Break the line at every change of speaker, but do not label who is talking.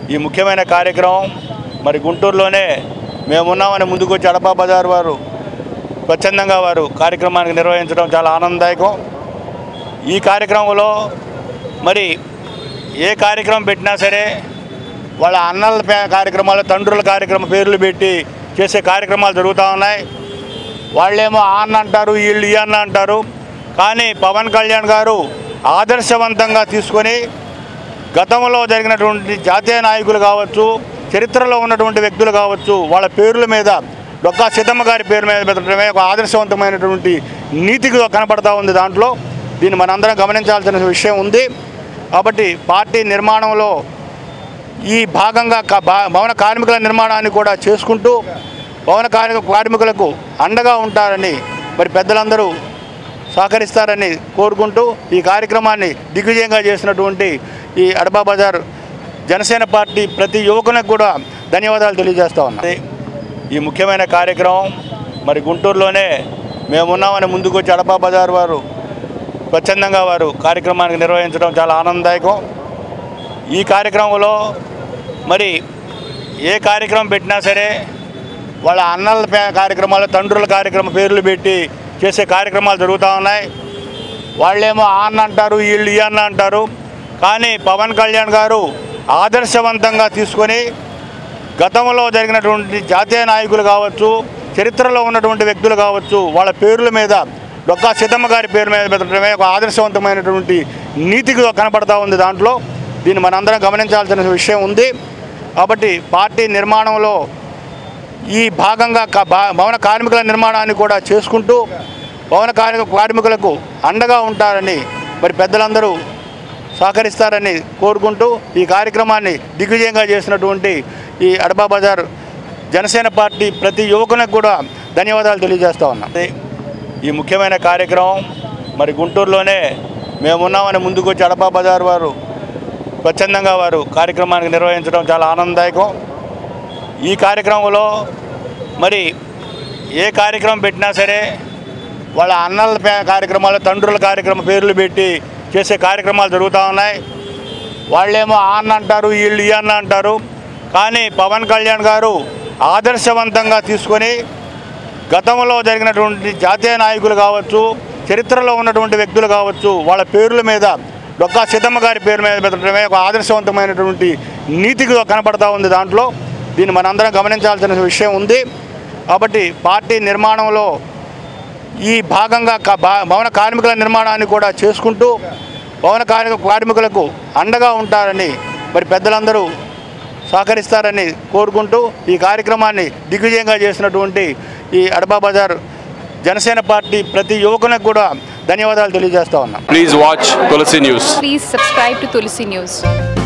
ఈ ముఖ్యమైన కార్యక్రమం మరి గుంటూరులోనే మేమున్నామని ముందుకు వచ్చి అడపా బజార్ వారు స్వచ్ఛందంగా వారు కార్యక్రమానికి నిర్వహించడం చాలా ఆనందదాయకం ఈ కార్యక్రమంలో మరి ఏ కార్యక్రమం పెట్టినా సరే వాళ్ళ అన్నల పే- కార్యక్రమాలు తండ్రుల కార్యక్రమ పేర్లు పెట్టి చేసే కార్యక్రమాలు జరుగుతూ ఉన్నాయి వాళ్ళేమో ఆ అన్న అంటారు వీళ్ళు ఈ అన్న అంటారు కానీ పవన్ కళ్యాణ్ గారు ఆదర్శవంతంగా తీసుకొని గతంలో జరిగినటువంటి జాతీయ నాయకులు కావచ్చు చరిత్రలో ఉన్నటువంటి వ్యక్తులు కావచ్చు వాళ్ళ పేర్ల మీద డొక్కా సీతమ్మ గారి పేరు మీద పెట్టడమే ఒక ఆదర్శవంతమైనటువంటి నీతికి కనపడతా ఉంది దాంట్లో దీన్ని మనందరం గమనించాల్సిన విషయం ఉంది కాబట్టి పార్టీ నిర్మాణంలో ఈ భాగంగా క- భా- భవన కార్మికుల నిర్మాణాన్ని కూడా చేసుకుంటూ భవన కార్మిక కార్మికులకు అండగా ఉంటారని మరి పెద్దలందరూ సహకరిస్తారని కోరుకుంటూ ఈ కార్యక్రమాన్ని దిగ్విజయంగా చేసినటువంటి ఈ అడబా బజార్ జనసేన పార్టీ ప్రతి యువకునికి కూడా ధన్యవాదాలు తెలియజేస్తా ఉన్నా ఈ ముఖ్యమైన కార్యక్రమం మరి గుంటూరులోనే మేమున్నామని ముందుకు వచ్చి అడపా బజార్ వారు స్వచ్ఛందంగా వారు కార్యక్రమానికి నిర్వహించడం చాలా ఆనందదాయకం ఈ కార్యక్రమంలో మరి ఏ కార్యక్రమం పెట్టినా సరే వాళ్ళ అన్నల పే- కార్యక్రమాలు తండ్రుల కార్యక్రమ పేర్లు పెట్టి చేసే కార్యక్రమాలు జరుగుతూ ఉన్నాయి వాళ్ళేమో ఆ అన్న అంటారు వీళ్ళు ఈ అన్న అంటారు కానీ పవన్ కళ్యాణ్ గారు ఆదర్శవంతంగా తీసుకొని గతంలో జరిగినటువంటి జాతీయ నాయకులు కావచ్చు చరిత్రలో ఉన్నటువంటి వ్యక్తులు కావచ్చు వాళ్ళ పేర్ల మీద డొక్కా సీతమ్మ గారి పేరు మీద పెట్టడమే ఒక ఆదర్శవంతమైనటువంటి నీతికి కనపడతా ఉంది దాంట్లో దీన్ని మనందరం గమనించాల్సిన విషయం ఉంది కాబట్టి పార్టీ నిర్మాణంలో ఈ భాగంగా క- భా- భవన కార్మికుల నిర్మాణాన్ని కూడా చేసుకుంటూ భవన కార్మిక కార్మికులకు అండగా ఉంటారని మరి పెద్దలందరూ సహకరిస్తారని కోరుకుంటూ ఈ కార్యక్రమాన్ని దిగ్విజయంగా చేసినటువంటి ఈ అడబా బజార్ జనసేన పార్టీ ప్రతి యువకునికి కూడా ధన్యవాదాలు తెలియజేస్తా ఉన్నా ఈ ముఖ్యమైన కార్యక్రమం మరి గుంటూరులోనే మేమున్నామని ముందుకు వచ్చి అడబా బజార్ వారు స్వచ్ఛందంగా వారు కార్యక్రమానికి నిర్వహించడం చాలా ఆనందదాయకం ఈ కార్యక్రమంలో మరి ఏ కార్యక్రమం పెట్టినా సరే వాళ్ళ అన్నల పే- కార్యక్రమాలు తండ్రుల కార్యక్రమ పేర్లు పెట్టి చేసే కార్యక్రమాలు జరుగుతూ ఉన్నాయి వాళ్ళేమో ఆ అన్న అంటారు వీళ్ళు ఈ అన్న అంటారు కానీ పవన్ కళ్యాణ్ గారు ఆదర్శవంతంగా తీసుకొని గతంలో జరిగినటువంటి జాతీయ నాయకులు కావచ్చు చరిత్రలో ఉన్నటువంటి వ్యక్తులు కావచ్చు వాళ్ళ పేర్ల మీద డొక్కా సీతమ్మ గారి పేరు మీద పెట్టడమే ఒక ఆదర్శవంతమైనటువంటి నీతికి కనపడతా ఉంది దాంట్లో దీన్ని మనందరం గమనించాల్సిన విషయం ఉంది కాబట్టి పార్టీ నిర్మాణంలో ఈ భాగంగా క- భా- భవన కార్మికుల నిర్మాణాన్ని కూడా చేసుకుంటూ భవన కార్మిక కార్మికులకు అండగా ఉంటారని మరి పెద్దలందరూ సహకరిస్తారని కోరుకుంటూ ఈ కార్యక్రమాన్ని దిగ్విజయంగా చేసినటువంటి ఈ అడబా బజార్ జనసేన పార్టీ ప్రతి యువకునికి కూడా ధన్యవాదాలు తెలియజేస్తా ఉన్నా
Please watch Tulsi News.
Please subscribe to Tulsi News.